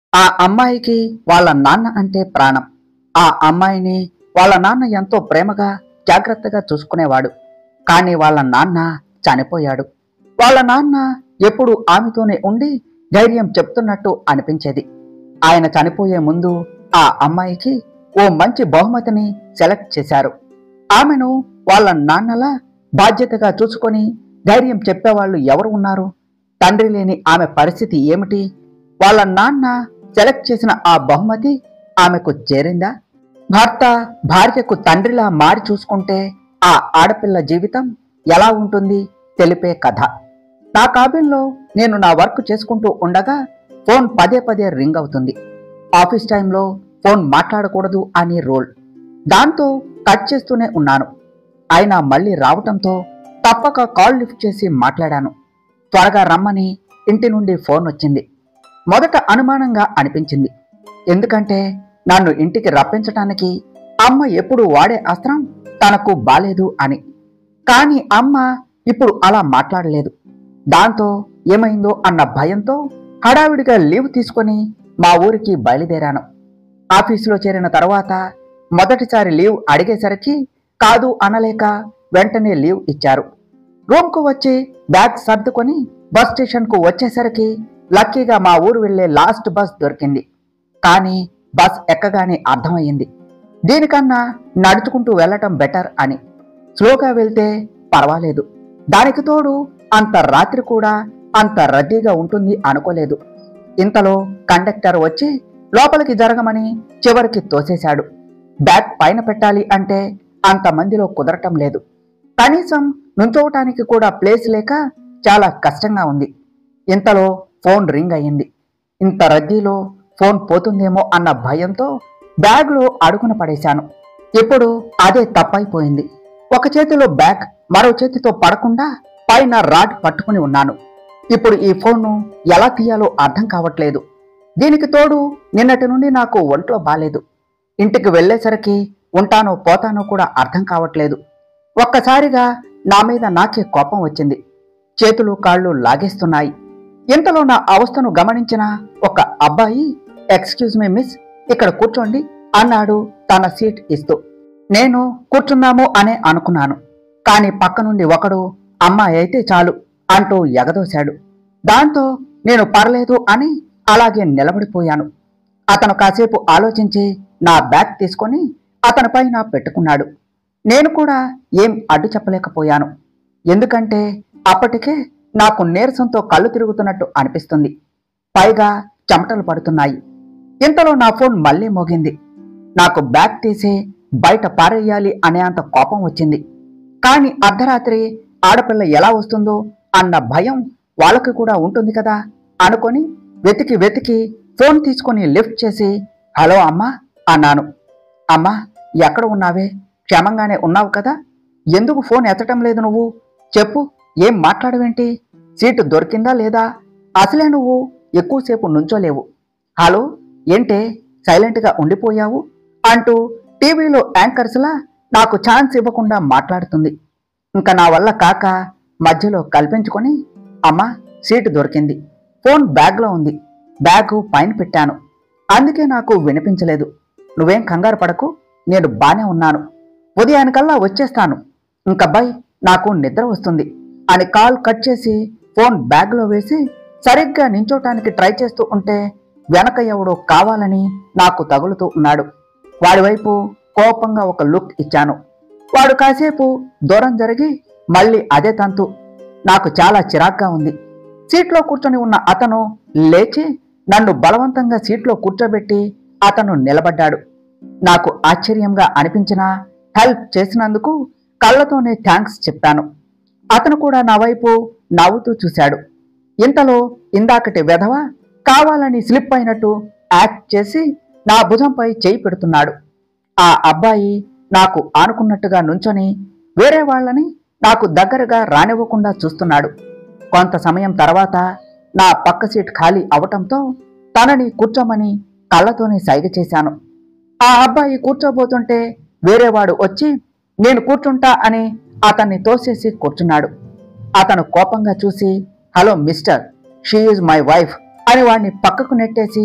ఆ అమ్మాయికి వాళ్ళ నాన్న అంటే ప్రాణం ఆ అమ్మాయిని వాళ్ళ నాన్న ఎంతో ప్రేమగా జాగ్రత్తగా చూసుకునేవాడు కానీ వాళ్ళ నాన్న చనిపోయాడు వాళ్ళ నాన్న ఎప్పుడు ఆమెతోనే ఉండి ధైర్యం చెప్తున్నట్టు అనిపించేది ఆయన చనిపోయే ముందు ఆ అమ్మాయికి ఓ మంచి బహుమతిని సెలెక్ట్ చేశారు ఆమెను వాళ్ళ నాన్నలా బాధ్యతగా చూసుకొని ధైర్యం చెప్పేవాళ్ళు ఎవరు ఉన్నారు తండ్రి లేని ఆమె పరిస్థితి ఏమిటి వాళ్ళ నాన్న సెలెక్ట్ చేసిన ఆ బహుమతి ఆమెకు చేరిందా భర్త భార్యకు తండ్రిలా మారి చూసుకుంటే ఆ ఆడపిల్ల జీవితం ఎలా ఉంటుంది తెలిపే కథ నా కాబిన్లో నేను నా వర్క్ చేసుకుంటూ ఉండగా ఫోన్ పదే పదే రింగ్ అవుతుంది ఆఫీస్ టైంలో ఫోన్ మాట్లాడకూడదు అని రూల్ దాంతో కట్ చేస్తూనే ఉన్నాను అయినా మళ్ళీ రావటంతో తప్పక కాల్ లిఫ్ట్ చేసి మాట్లాడాను త్వరగా రమ్మని ఇంటి నుండి ఫోన్ వచ్చింది మొదట అనుమానంగా అనిపించింది ఎందుకంటే నన్ను ఇంటికి రప్పించటానికి అమ్మ ఎప్పుడు వాడే అస్త్రం తనకు బాలేదు అని కానీ అమ్మ ఇప్పుడు అలా మాట్లాడలేదు దాంతో ఏమైందో అన్న భయంతో హడావిడిగా లీవ్ తీసుకొని మా ఊరికి బయలుదేరాను ఆఫీసులో చేరిన తర్వాత మొదటిసారి లీవ్ అడిగేసరికి కాదు అనలేక వెంటనే లీవ్ ఇచ్చారు రూమ్కు వచ్చి బ్యాగ్ సర్దుకొని బస్ స్టేషన్కు వచ్చేసరికి లక్కీగా మా ఊరు వెళ్లే లాస్ట్ బస్ దొరికింది కానీ బస్ ఎక్కగానే అర్థమయ్యింది దీనికన్నా నడుచుకుంటూ వెళ్ళటం బెటర్ అని స్లోగా వెళ్తే పర్వాలేదు దానికి తోడు అంత రాత్రి కూడా అంత రద్దీగా ఉంటుంది అనుకోలేదు ఇంతలో కండక్టర్ వచ్చి లోపలికి జరగమని చివరికి తోసేశాడు బ్యాగ్ పైన పెట్టాలి అంటే అంతమందిలో కుదరటం లేదు కనీసం నుంచోవటానికి కూడా ప్లేస్ లేక చాలా కష్టంగా ఉంది ఇంతలో ఫోన్ రింగ్ అయ్యింది ఇంత రద్దీలో ఫోన్ పోతుందేమో అన్న భయంతో బ్యాగ్లో అడుగున పడేశాను ఇప్పుడు అదే తప్పైపోయింది ఒక చేతిలో బ్యాగ్ మరో చేతితో పడకుండా పైన రాడ్ పట్టుకుని ఉన్నాను ఇప్పుడు ఈ ఫోన్ను ఎలా తీయాలో అర్థం కావట్లేదు దీనికి తోడు నిన్నటి నుండి నాకు ఒంట్లో బాలేదు ఇంటికి వెళ్ళేసరికి ఉంటానో పోతానో కూడా అర్థం కావట్లేదు ఒక్కసారిగా నా మీద నాకే కోపం వచ్చింది చేతులు కాళ్ళు లాగేస్తున్నాయి ఇంతలో నా అవస్థను గమనించిన ఒక అబ్బాయి ఎక్స్క్యూజ్ మీ మిస్ ఇక్కడ కూర్చోండి అన్నాడు తన సీట్ ఇస్తూ నేను కూర్చున్నాము అనే అనుకున్నాను కాని పక్క నుండి ఒకడు అమ్మాయి అయితే చాలు అంటూ ఎగదోశాడు దాంతో నేను పర్లేదు అని అలాగే నిలబడిపోయాను అతను కాసేపు ఆలోచించి నా బ్యాగ్ తీసుకొని అతనిపై నా పెట్టుకున్నాడు నేను కూడా ఏం అడ్డు చెప్పలేకపోయాను ఎందుకంటే అప్పటికే నాకు నీరసంతో కళ్ళు తిరుగుతున్నట్టు అనిపిస్తుంది పైగా చెమటలు పడుతున్నాయి ఇంతలో నా ఫోన్ మళ్ళీ మోగింది నాకు బ్యాగ్ తీసి బయట పారేయాలి అనే అంత కోపం వచ్చింది కానీ అర్ధరాత్రి ఆడపిల్ల ఎలా వస్తుందో అన్న భయం వాళ్ళకి కూడా ఉంటుంది కదా అనుకొని వెతికి వెతికి ఫోన్ తీసుకొని లిఫ్ట్ చేసి హలో అమ్మా అన్నాను అమ్మా ఎక్కడ ఉన్నావే క్షేమంగానే ఉన్నావు కదా ఎందుకు ఫోన్ ఎత్తటం లేదు నువ్వు చెప్పు ఏం మాట్లాడవేంటి సీటు దొరికిందా లేదా అసలే నువ్వు ఎక్కువసేపు నుంచోలేవు హలో ఏంటే సైలెంట్గా ఉండిపోయావు అంటూ టీవీలో యాంకర్స్లా నాకు ఛాన్స్ ఇవ్వకుండా మాట్లాడుతుంది ఇంకా నా వల్ల కాక మధ్యలో కల్పించుకొని అమ్మా సీటు దొరికింది ఫోన్ బ్యాగ్లో ఉంది బ్యాగు పైన పెట్టాను అందుకే నాకు వినిపించలేదు నువ్వేం కంగారు పడకు నేను బానే ఉన్నాను ఉదయానికల్లా వచ్చేస్తాను ఇంకబ్బాయి నాకు నిద్ర వస్తుంది అని కాల్ కట్ చేసి ఫోన్ బ్యాగ్లో వేసి సరిగ్గా నించోటానికి ట్రై చేస్తూ ఉంటే వెనక ఎవడో కావాలని నాకు తగులుతూ ఉన్నాడు వాడి వైపు కోపంగా ఒక లుక్ ఇచ్చాను వాడు కాసేపు దూరం జరిగి మళ్ళీ అదే తంతు నాకు చాలా చిరాగ్గా ఉంది సీట్లో కూర్చొని ఉన్న అతను లేచి నన్ను బలవంతంగా సీట్లో కూర్చోబెట్టి అతను నిలబడ్డాడు నాకు ఆశ్చర్యంగా అనిపించినా హెల్ప్ చేసినందుకు కళ్ళతోనే థ్యాంక్స్ చెప్పాను అతను కూడా నా వైపు నవ్వుతూ చూశాడు ఇంతలో ఇందాకటి వెధవ కావాలని స్లిప్ అయినట్టు యాక్ట్ చేసి నా భుజంపై చేయి పెడుతున్నాడు ఆ అబ్బాయి నాకు ఆనుకున్నట్టుగా నుంచొని వేరే వాళ్ళని నాకు దగ్గరగా రానివ్వకుండా చూస్తున్నాడు కొంత సమయం తర్వాత నా పక్క సీట్ ఖాళీ అవటంతో తనని కూర్చోమని కళ్ళతోనే సైగ చేశాను ఆ అబ్బాయి కూర్చోబోతుంటే వేరేవాడు వచ్చి నేను కూర్చుంటా అని అతన్ని తోసేసి కూర్చున్నాడు అతను కోపంగా చూసి hello mister she is my wife అని వాడిని పక్కకు నెట్టేసి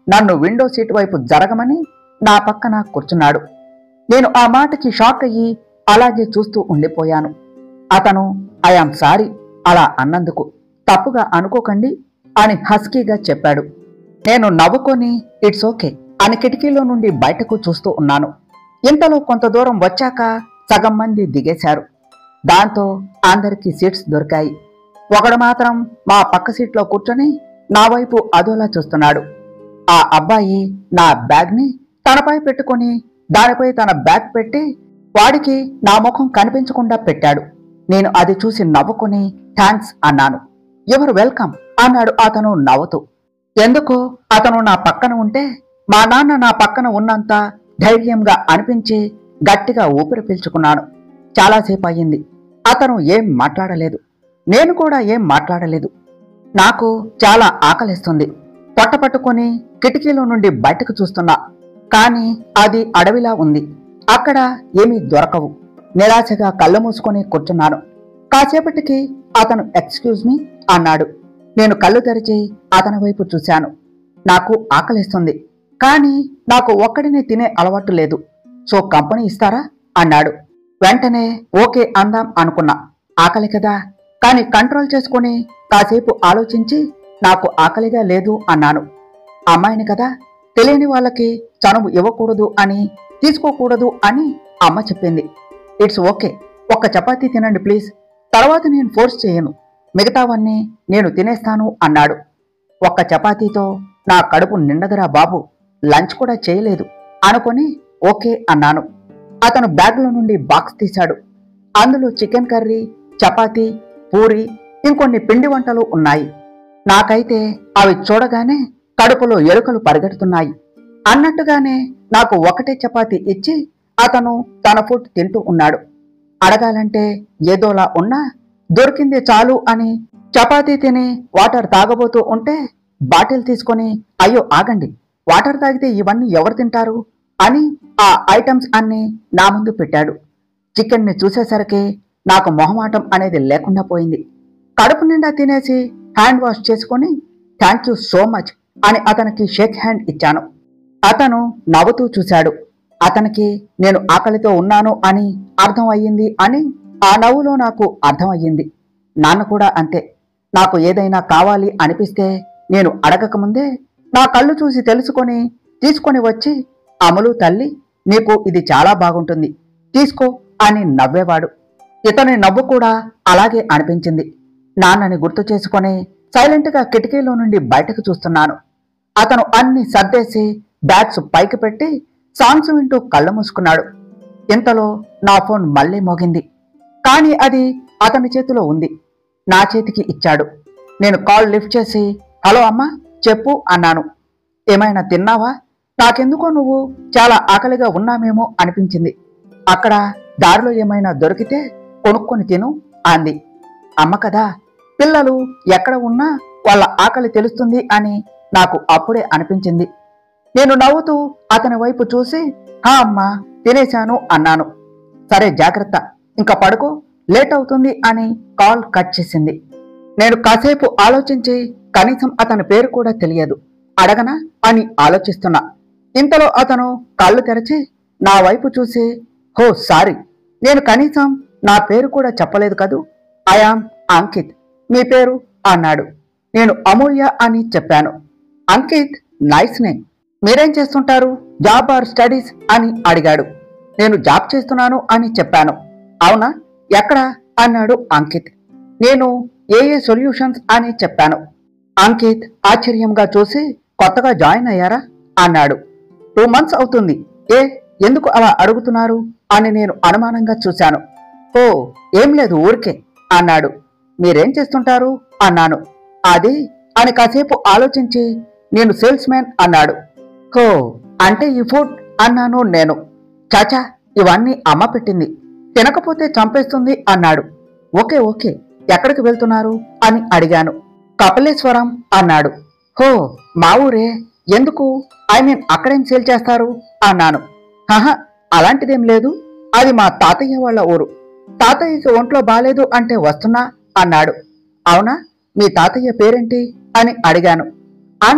నన్ను విండో సీట్ వైపు జరగమని నా పక్కన కూర్చున్నాడు నేను ఆ మాటకి షాక్ అయ్యి అలాగే చూస్తూ ఉండిపోయాను అతను ఐఆమ్ సారీ అలా అన్నందుకు తప్పుగా అనుకోకండి అని హస్కీగా చెప్పాడు నేను నవ్వుకొని ఇట్స్ ఓకే అని కిటికీలో నుండి బయటకు చూస్తూ ఉన్నాను ఇంతలో కొంత దూరం వచ్చాక సగం మంది దిగేశారు దాంతో అందరికీ సీట్స్ దొరికాయి ఒకడు మాత్రం మా పక్క సీట్లో కూర్చొని నా వైపు అదోలా చూస్తున్నాడు ఆ అబ్బాయి నా బ్యాగ్ని తనపై పెట్టుకొని దానిపై తన బ్యాగ్ పెట్టి వాడికి నా ముఖం కనిపించకుండా పెట్టాడు నేను అది చూసి నవ్వుకొని థ్యాంక్స్ అన్నాను ఎవరు వెల్కమ్ అన్నాడు అతను నవ్వుతూ ఎందుకు అతను నా పక్కన ఉంటే మా నాన్న నా పక్కన ఉన్నంత ధైర్యంగా అనిపించి గట్టిగా ఊపిరి పీల్చుకున్నాను చాలాసేపు అయ్యింది అతను ఏం మాట్లాడలేదు నేను కూడా ఏం మాట్లాడలేదు నాకు చాలా ఆకలిస్తుంది పొట్ట పట్టుకొని కిటికీలో నుండి బయటకు చూస్తున్నా కానీ అది అడవిలా ఉంది అక్కడ ఏమీ దొరకవు నిరాశగా కళ్ళు మూసుకొని కూర్చున్నాను కాసేపటికి అతను ఎక్స్క్యూజ్ మీ అన్నాడు నేను కళ్ళు తెరిచి అతని వైపు చూశాను నాకు ఆకలిస్తుంది కానీ నాకు ఒక్కడినే తినే అలవాటు లేదు సో కంపెనీ ఇస్తారా అన్నాడు వెంటనే ఓకే అందాం అనుకున్నా ఆకలి కదా కానీ కంట్రోల్ చేసుకుని కాసేపు ఆలోచించి నాకు ఆకలిగా లేదు అన్నాను అమ్మాయిని కదా తెలియని వాళ్ళకి చనువు ఇవ్వకూడదు అని తీసుకోకూడదు అని అమ్మ చెప్పింది ఇట్స్ ఓకే ఒక్క చపాతీ తినండి ప్లీజ్ తర్వాత నేను ఫోర్స్ చేయను మిగతావన్నీ నేను తినేస్తాను అన్నాడు ఒక్క చపాతీతో నా కడుపు నిండదురా బాబు లంచ్ కూడా చేయలేదు అనుకొని ఓకే అన్నాను అతను బ్యాగ్లో నుండి బాక్స్ తీశాడు అందులో చికెన్ కర్రీ చపాతీ పూరి ఇంకొన్ని పిండి వంటలు ఉన్నాయి నాకైతే అవి చూడగానే కడుపులో ఎలుకలు పరిగెడుతున్నాయి అన్నట్టుగానే నాకు ఒకటే చపాతీ ఇచ్చి అతను తన ఫుడ్ తింటూ ఉన్నాడు అడగాలంటే ఏదోలా ఉన్నా దొరికింది చాలు అని చపాతీ తిని వాటర్ తాగబోతూ ఉంటే బాటిల్ తీసుకొని అయ్యో ఆగండి వాటర్ తాగితే ఇవన్నీ ఎవరు తింటారు అని ఆ ఐటమ్స్ అన్ని నా ముందు పెట్టాడు చికెన్ని చూసేసరికి నాకు మొహమాటం అనేది లేకుండా పోయింది కడుపు నిండా తినేసి హ్యాండ్ వాష్ చేసుకొని థ్యాంక్ యూ సో మచ్ అని అతనికి షేక్ హ్యాండ్ ఇచ్చాను అతను నవ్వుతూ చూశాడు అతనికి నేను ఆకలితో ఉన్నాను అని అర్థం అయ్యింది అని ఆ నవ్వులో నాకు అర్థం అయ్యింది నాన్న కూడా అంతే నాకు ఏదైనా కావాలి అనిపిస్తే నేను అడగకముందే నా కళ్ళు చూసి తెలుసుకొని తీసుకొని వచ్చి అమలు తల్లి నీకు ఇది చాలా బాగుంటుంది తీసుకో అని నవ్వేవాడు ఇతని నవ్వు కూడా అలాగే అనిపించింది నాన్నని గుర్తు చేసుకొని సైలెంట్గా కిటికీలో నుండి బయటకు చూస్తున్నాను అతను అన్ని సర్దేసి బ్యాగ్స్ పైకి పెట్టి సాంగ్స్ వింటూ కళ్ళు మూసుకున్నాడు ఇంతలో నా ఫోన్ మళ్ళీ మోగింది కానీ అది అతని చేతిలో ఉంది నా చేతికి ఇచ్చాడు నేను కాల్ లిఫ్ట్ చేసి హలో అమ్మా చెప్పు అన్నాను ఏమైనా తిన్నావా నాకెందుకో నువ్వు చాలా ఆకలిగా ఉన్నామేమో అనిపించింది అక్కడ దారిలో ఏమైనా దొరికితే కొనుక్కొని తిను అంది అమ్మ కదా పిల్లలు ఎక్కడ ఉన్నా వాళ్ళ ఆకలి తెలుస్తుంది అని నాకు అప్పుడే అనిపించింది నేను నవ్వుతూ అతని వైపు చూసి హా అమ్మా తినేశాను అన్నాను సరే జాగ్రత్త ఇంకా పడుకో లేట్ అవుతుంది అని కాల్ కట్ చేసింది నేను కాసేపు ఆలోచించి కనీసం అతని పేరు కూడా తెలియదు అడగనా అని ఆలోచిస్తున్నా ఇంతలో అతను కళ్ళు తెరచి నా వైపు చూసి హో సారీ నేను కనీసం నా పేరు కూడా చెప్పలేదు కదూ ఐఆమ్ అంకిత్ మీ పేరు అన్నాడు నేను అమూల్య అని చెప్పాను అంకిత్ నైస్ నేమ్ మీరేం చేస్తుంటారు జాబ్ ఆర్ స్టడీస్ అని అడిగాడు నేను జాబ్ చేస్తున్నాను అని చెప్పాను అవునా ఎక్కడ అన్నాడు అంకిత్ నేను ఏఏ సొల్యూషన్స్ అని చెప్పాను అంకిత్ ఆశ్చర్యంగా చూసి కొత్తగా జాయిన్ అయ్యారా అన్నాడు టూ మంత్స్ అవుతుంది ఏ ఎందుకు అలా అడుగుతున్నారు అని నేను అనుమానంగా చూశాను ఓ ఏం లేదు ఊరికే అన్నాడు మీరేం చేస్తుంటారు అన్నాను అది అని కాసేపు ఆలోచించి నేను సేల్స్ మ్యాన్ అన్నాడు హో అంటే ఈ ఫుడ్ అన్నాను నేను చాచా ఇవన్నీ అమ్మ పెట్టింది తినకపోతే చంపేస్తుంది అన్నాడు ఓకే ఓకే ఎక్కడికి వెళ్తున్నారు అని అడిగాను కపిలేశ్వరం అన్నాడు హో మా ఊరే ఎందుకు ఐ మీన్ అక్కడేం సేల్ చేస్తారు అన్నాను హహ అలాంటిదేం లేదు అది మా తాతయ్య వాళ్ళ ఊరు తాతయ్యకి ఒంట్లో బాలేదు అంటే వస్తున్నా అన్నాడు అవునా మీ తాతయ్య పేరేంటి అని అడిగాను అంకిత్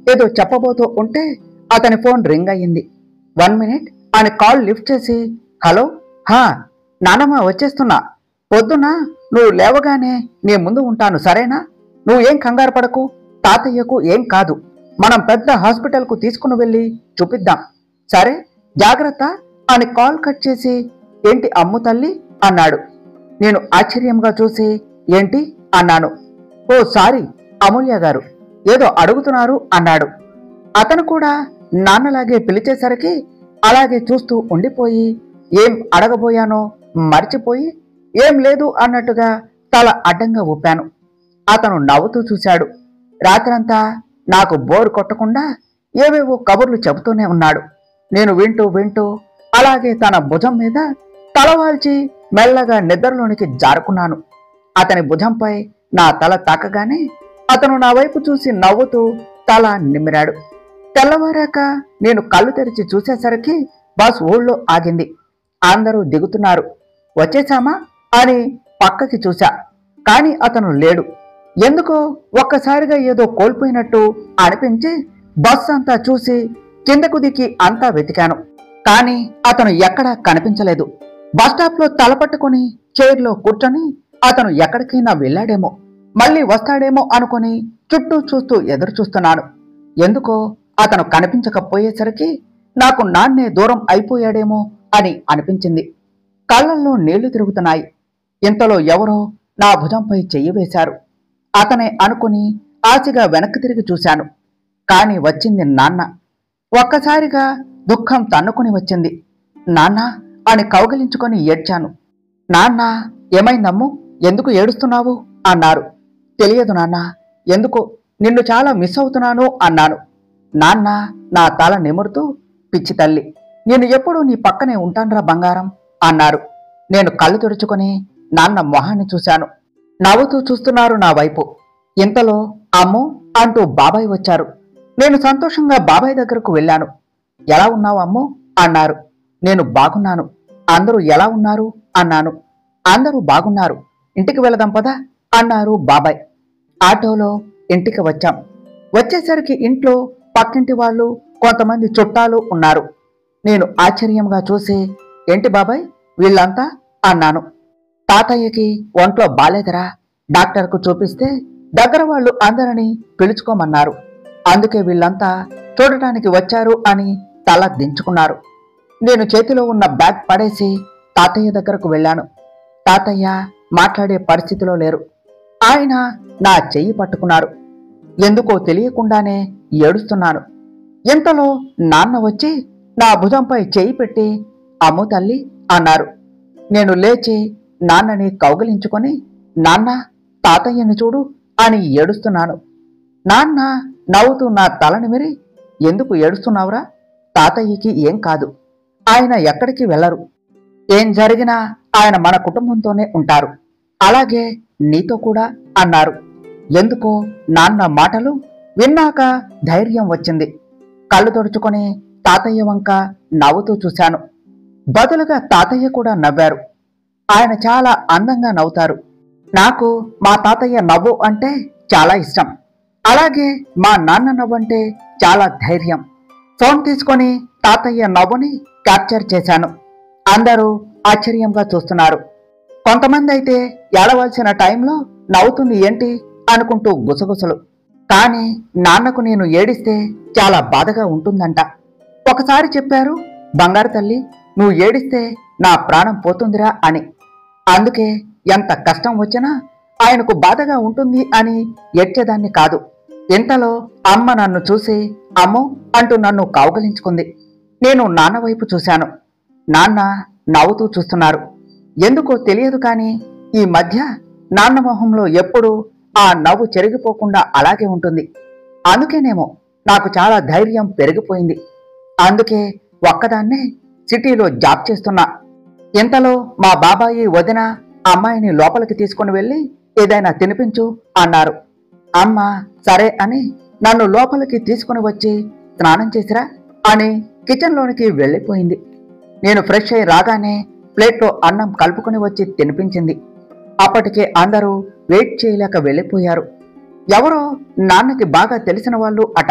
ఏదో చెప్పబోతూ ఉంటే అతని ఫోన్ రింగ్ అయ్యింది వన్ మినిట్ అని కాల్ లిఫ్ట్ చేసి హలో హా నానమ్మ వచ్చేస్తున్నా పొద్దున నువ్వు లేవగానే నీ ముందు ఉంటాను సరేనా నువ్వు ఏం కంగారు పడకు తాతయ్యకు ఏం కాదు మనం పెద్ద హాస్పిటల్కు తీసుకుని వెళ్ళి చూపిద్దాం సరే జాగ్రత్త అని కాల్ కట్ చేసి ఏంటి అమ్ము తల్లి అన్నాడు నేను ఆశ్చర్యంగా చూసి ఏంటి అన్నాను ఓ సారీ అమూల్య గారు ఏదో అడుగుతున్నారు అన్నాడు అతను కూడా నాన్నలాగే పిలిచేసరికి అలాగే చూస్తూ ఉండిపోయి ఏం అడగబోయానో మర్చిపోయి ఏం లేదు అన్నట్టుగా తల అడ్డంగా ఊపాను అతను నవ్వుతూ చూశాడు రాత్రంతా నాకు బోర్ కొట్టకుండా ఏవేవో కబుర్లు చెబుతూనే ఉన్నాడు నేను వింటూ వింటూ అలాగే తన భుజం మీద తలవాల్చి మెల్లగా నిద్రలోనికి జారుకున్నాను అతని భుజంపై నా తల తాకగానే అతను నా వైపు చూసి నవ్వుతూ తల నిమిరాడు తెల్లవారాక నేను కళ్ళు తెరిచి చూసేసరికి బస్ ఊళ్ళో ఆగింది అందరూ దిగుతున్నారు వచ్చేసామా అని పక్కకి చూశా కాని అతను లేడు ఎందుకో ఒక్కసారిగా ఏదో కోల్పోయినట్టు అనిపించి బస్ అంతా చూసి కిందకు దిగి అంతా వెతికాను కానీ అతను ఎక్కడా కనిపించలేదు బస్ స్టాప్ లో తలపట్టుకుని చైర్లో కూర్చొని అతను ఎక్కడికైనా వెళ్ళాడేమో మళ్ళీ వస్తాడేమో అనుకుని చుట్టూ చూస్తూ ఎదురు చూస్తున్నాను ఎందుకో అతను కనిపించకపోయేసరికి నాకు నాన్నే దూరం అయిపోయాడేమో అని అనిపించింది కళ్ళల్లో నీళ్లు తిరుగుతున్నాయి ఇంతలో ఎవరో నా భుజంపై చెయ్యి వేశారు అతనే అనుకుని ఆశగా వెనక్కి తిరిగి చూశాను కాని వచ్చింది నాన్న ఒక్కసారిగా దుఃఖం తన్నుకుని వచ్చింది నాన్న అని కౌగిలించుకొని ఏడ్చాను నాన్న ఏమైందమ్ము ఎందుకు ఏడుస్తున్నావు అన్నారు తెలియదు నాన్న ఎందుకో నిన్ను చాలా మిస్ అవుతున్నాను అన్నాను నాన్న నా తల నిమురుతూ పిచ్చి తల్లి నేను ఎప్పుడూ నీ పక్కనే ఉంటాన్రా బంగారం అన్నారు నేను కళ్ళు తుడుచుకొని నాన్న మొహాన్ని చూశాను నవ్వుతూ చూస్తున్నారు నా వైపు ఇంతలో అమ్ము అంటూ బాబాయ్ వచ్చారు నేను సంతోషంగా బాబాయ్ దగ్గరకు వెళ్ళాను ఎలా ఉన్నావు అమ్ము అన్నారు నేను బాగున్నాను అందరూ ఎలా ఉన్నారు అన్నాను అందరూ బాగున్నారు ఇంటికి వెళదాం పదా అన్నారు బాబాయ్ ఆటోలో ఇంటికి వచ్చాం వచ్చేసరికి ఇంట్లో పక్కింటి వాళ్ళు కొంతమంది చుట్టాలు ఉన్నారు నేను ఆశ్చర్యంగా చూసి ఏంటి బాబాయ్ వీళ్ళంతా అన్నాను తాతయ్యకి ఒంట్లో బాలేదరా డాక్టర్కు చూపిస్తే దగ్గర వాళ్ళు అందరినీ పిలుచుకోమన్నారు అందుకే వీళ్ళంతా చూడటానికి వచ్చారు అని తల దించుకున్నారు నేను చేతిలో ఉన్న బ్యాగ్ పడేసి తాతయ్య దగ్గరకు వెళ్ళాను తాతయ్య మాట్లాడే పరిస్థితిలో లేరు ఆయన నా చెయ్యి పట్టుకున్నారు ఎందుకో తెలియకుండానే ఏడుస్తున్నాను ఇంతలో నాన్న వచ్చి నా భుజంపై చేయి పెట్టి అమ్ము తల్లి అన్నారు నేను లేచి నాన్నని కౌగిలించుకొని నాన్న తాతయ్యని చూడు అని ఏడుస్తున్నాను నాన్న నవ్వుతూ నా తల నిమిరి ఎందుకు ఏడుస్తున్నావురా తాతయ్యకి ఏం కాదు ఆయన ఎక్కడికి వెళ్ళరు ఏం జరిగినా ఆయన మన కుటుంబంతోనే ఉంటారు అలాగే నీతో కూడా అన్నారు ఎందుకో నాన్న మాటలు విన్నాక ధైర్యం వచ్చింది కళ్ళు తుడుచుకొని తాతయ్య వంక నవ్వుతూ చూశాను బదులుగా తాతయ్య కూడా నవ్వారు ఆయన చాలా అందంగా నవ్వుతారు నాకు మా తాతయ్య నవ్వు అంటే చాలా ఇష్టం అలాగే మా నాన్న నవ్వు అంటే చాలా ధైర్యం ఫోన్ తీసుకొని తాతయ్య నవ్వుని క్యాప్చర్ చేశాను అందరూ ఆశ్చర్యంగా చూస్తున్నారు కొంతమంది అయితే ఏడవలసిన టైంలో నవ్వుతుంది ఏంటి అనుకుంటూ గుసగుసలు కానీ నాన్నకు నేను ఏడిస్తే చాలా బాధగా ఉంటుందంట ఒకసారి చెప్పారు బంగారు తల్లి నువ్వు ఏడిస్తే నా ప్రాణం పోతుందిరా అని అందుకే ఎంత కష్టం వచ్చినా ఆయనకు బాధగా ఉంటుంది అని ఏడ్చేదాన్ని కాదు ఇంతలో అమ్మ నన్ను చూసి అమ్మో అంటూ నన్ను కౌగలించుకుంది నేను నాన్న వైపు చూశాను నాన్న నవ్వుతూ చూస్తున్నారు ఎందుకో తెలియదు కానీ ఈ మధ్య నాన్న మొహంలో ఎప్పుడూ ఆ నవ్వు చెరిగిపోకుండా అలాగే ఉంటుంది అందుకేనేమో నాకు చాలా ధైర్యం పెరిగిపోయింది అందుకే ఒక్కదాన్నే సిటీలో జాబ్ చేస్తున్నా ఇంతలో మా బాబాయి వదిన అమ్మాయిని లోపలికి తీసుకుని వెళ్ళి ఏదైనా తినిపించు అన్నారు అమ్మ సరే అని నన్ను లోపలికి తీసుకుని వచ్చి స్నానం చేసిరా అని కిచెన్లోనికి వెళ్ళిపోయింది నేను ఫ్రెష్ అయి రాగానే ప్లేట్లో అన్నం కలుపుకొని వచ్చి తినిపించింది అప్పటికే అందరూ వెయిట్ చేయలేక వెళ్ళిపోయారు ఎవరో నాన్నకి బాగా తెలిసిన వాళ్ళు అట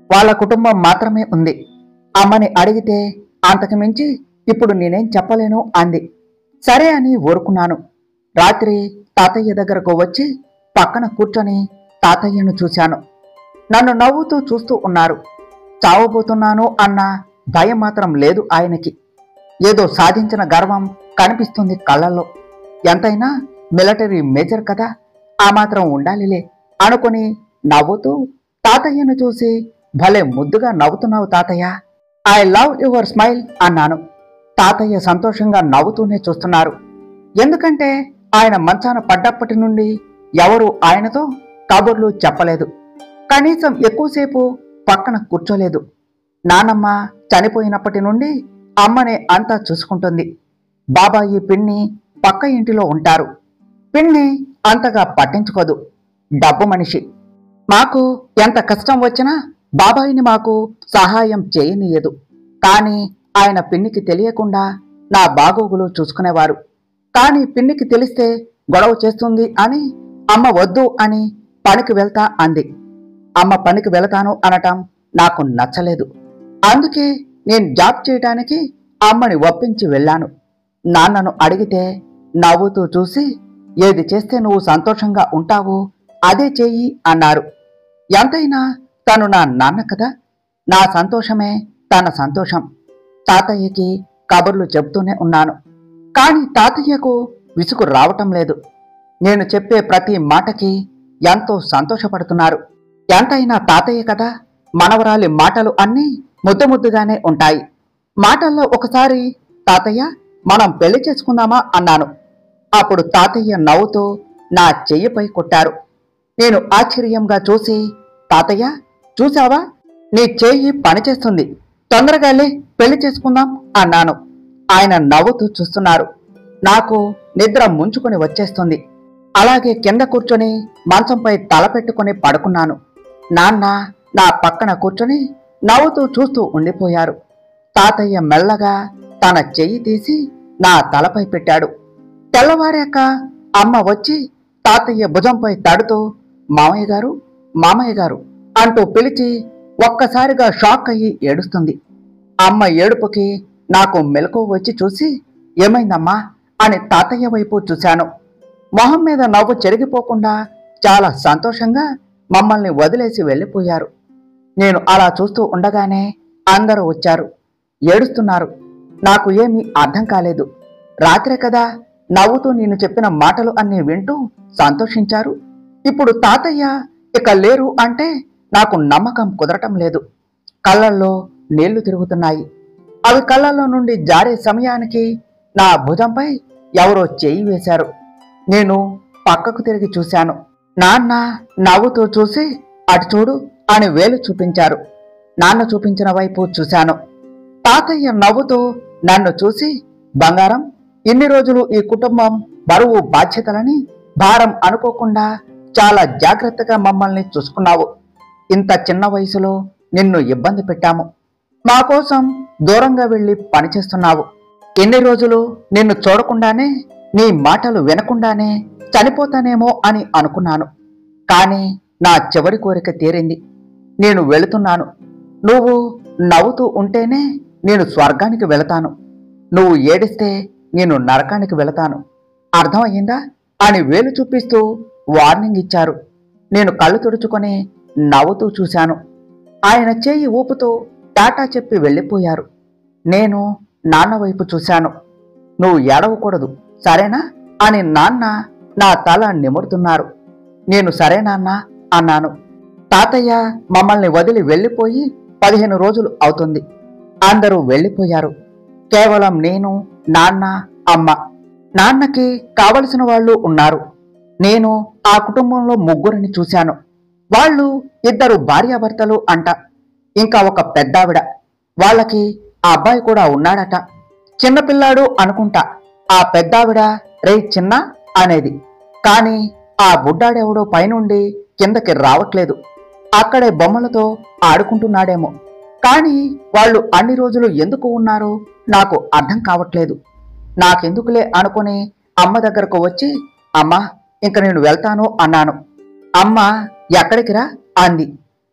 వాళ్ళ కుటుంబం మాత్రమే ఉంది అమ్మని అడిగితే అంతకు మించి ఇప్పుడు నేనేం చెప్పలేను అంది సరే అని ఊరుకున్నాను రాత్రి తాతయ్య దగ్గరకు వచ్చి పక్కన కూర్చొని తాతయ్యను చూశాను నన్ను నవ్వుతూ చూస్తూ ఉన్నారు చావబోతున్నాను అన్న భయం మాత్రం లేదు ఆయనకి ఏదో సాధించిన గర్వం కనిపిస్తుంది కళ్ళల్లో ఎంతైనా మిలిటరీ మేజర్ కదా ఆ మాత్రం ఉండాలిలే అనుకుని నవ్వుతూ తాతయ్యను చూసి భలే ముద్దుగా నవ్వుతున్నావు తాతయ్య ఐ లవ్ యువర్ స్మైల్ అన్నాను తాతయ్య సంతోషంగా నవ్వుతూనే చూస్తున్నారు ఎందుకంటే ఆయన మంచాన పడ్డప్పటి నుండి ఎవరు ఆయనతో కబుర్లు చెప్పలేదు కనీసం ఎక్కువసేపు పక్కన కూర్చోలేదు నానమ్మ చనిపోయినప్పటి నుండి అమ్మనే అంతా చూసుకుంటుంది బాబాయి పిన్ని పక్క ఇంటిలో ఉంటారు పిన్ని అంతగా పట్టించుకోదు డబ్బు మనిషి మాకు ఎంత కష్టం వచ్చినా బాబాయిని మాకు సహాయం చేయనీయదు కానీ ఆయన పిన్నికి తెలియకుండా నా బాగోగులు చూసుకునేవారు కానీ పిన్నికి తెలిస్తే గొడవ చేస్తుంది అని అమ్మ వద్దు అని పనికి వెళ్తా అంది అమ్మ పనికి వెళతాను అనటం నాకు నచ్చలేదు అందుకే నేను జాబ్ చేయటానికి అమ్మని ఒప్పించి వెళ్ళాను నాన్నను అడిగితే నవ్వుతూ చూసి ఏది చేస్తే నువ్వు సంతోషంగా ఉంటావో అదే చెయ్యి అన్నారు ఎంతైనా తను నా నాన్న కదా నా సంతోషమే తన సంతోషం తాతయ్యకి కబుర్లు చెబుతూనే ఉన్నాను కానీ తాతయ్యకు విసుగు రావటం లేదు నేను చెప్పే ప్రతి మాటకి ఎంతో సంతోషపడుతున్నారు ఎంతైనా తాతయ్య కదా మనవరాలి మాటలు అన్నీ ముద్దు ముద్దుగానే ఉంటాయి మాటల్లో ఒకసారి తాతయ్య మనం పెళ్లి చేసుకుందామా అన్నాను అప్పుడు తాతయ్య నవ్వుతూ నా చెయ్యిపై కొట్టారు నేను ఆశ్చర్యంగా చూసి తాతయ్య చూసావా నీ చెయ్యి పనిచేస్తుంది తొందరగాలే పెళ్లి చేసుకుందాం అన్నాను ఆయన నవ్వుతూ చూస్తున్నారు నాకు నిద్ర ముంచుకొని వచ్చేస్తుంది అలాగే కింద కూర్చొని మంచంపై తల పెట్టుకొని పడుకున్నాను నాన్న నా పక్కన కూర్చొని నవ్వుతూ చూస్తూ ఉండిపోయారు తాతయ్య మెల్లగా తన చెయ్యి తీసి నా తలపై పెట్టాడు తెల్లవారాక అమ్మ వచ్చి తాతయ్య భుజంపై తడుతూ మామయ్య గారు మామయ్య గారు అంటూ పిలిచి ఒక్కసారిగా షాక్ అయ్యి ఏడుస్తుంది అమ్మ ఏడుపుకి నాకు మెలకు వచ్చి చూసి ఏమైందమ్మా అని తాతయ్య వైపు చూశాను మొహం మీద నవ్వు చెరిగిపోకుండా చాలా సంతోషంగా మమ్మల్ని వదిలేసి వెళ్ళిపోయారు నేను అలా చూస్తూ ఉండగానే అందరూ వచ్చారు ఏడుస్తున్నారు నాకు ఏమీ అర్థం కాలేదు రాత్రే కదా నవ్వుతూ నేను చెప్పిన మాటలు అన్నీ వింటూ సంతోషించారు ఇప్పుడు తాతయ్య ఇక లేరు అంటే నాకు నమ్మకం కుదరటం లేదు కళ్ళల్లో నీళ్లు తిరుగుతున్నాయి అవి కళ్ళల్లో నుండి జారే సమయానికి నా భుజంపై ఎవరో చేయి వేశారు నేను పక్కకు తిరిగి చూశాను నాన్న నవ్వుతూ చూసి అటు చూడు అని వేలు చూపించారు నాన్న చూపించిన వైపు చూశాను తాతయ్య నవ్వుతూ నన్ను చూసి బంగారం ఇన్ని రోజులు ఈ కుటుంబం బరువు బాధ్యతలని భారం అనుకోకుండా చాలా జాగ్రత్తగా మమ్మల్ని చూసుకున్నావు ఇంత చిన్న వయసులో నిన్ను ఇబ్బంది పెట్టాము మా కోసం దూరంగా వెళ్ళి పనిచేస్తున్నావు ఎన్ని రోజులు నిన్ను చూడకుండానే నీ మాటలు వినకుండానే చనిపోతానేమో అని అనుకున్నాను కానీ నా చివరి కోరిక తీరింది నేను వెళుతున్నాను నువ్వు నవ్వుతూ ఉంటేనే నేను స్వర్గానికి వెళతాను నువ్వు ఏడిస్తే నేను నరకానికి వెళతాను అర్థమయ్యిందా అని వేలు చూపిస్తూ వార్నింగ్ ఇచ్చారు నేను కళ్ళు తుడుచుకొని నవ్వుతూ చూశాను ఆయన చేయి ఊపుతూ టాటా చెప్పి వెళ్ళిపోయారు నేను నాన్న వైపు చూశాను నువ్వు ఏడవకూడదు సరేనా అని నాన్న నా తల నిమురుతున్నారు నేను సరే నాన్న అన్నాను తాతయ్య మమ్మల్ని వదిలి వెళ్ళిపోయి పదిహేను రోజులు అవుతుంది అందరూ వెళ్ళిపోయారు కేవలం నేను నాన్న అమ్మ నాన్నకి కావలసిన వాళ్ళు ఉన్నారు నేను ఆ కుటుంబంలో ముగ్గురిని చూశాను వాళ్ళు ఇద్దరు భార్యాభర్తలు అంట ఇంకా ఒక పెద్దావిడ వాళ్ళకి ఆ అబ్బాయి కూడా ఉన్నాడట చిన్నపిల్లాడు అనుకుంటా ఆ పెద్దావిడ రే చిన్న అనేది కాని ఆ బుడ్డాడెవడో పైనుండి కిందకి రావట్లేదు అక్కడే బొమ్మలతో ఆడుకుంటున్నాడేమో కానీ వాళ్ళు అన్ని రోజులు ఎందుకు ఉన్నారో నాకు అర్థం కావట్లేదు నాకెందుకులే అనుకుని అమ్మ దగ్గరకు వచ్చి అమ్మా ఇంక నేను వెళ్తాను అన్నాను అమ్మ ఎక్కడికి రా అంది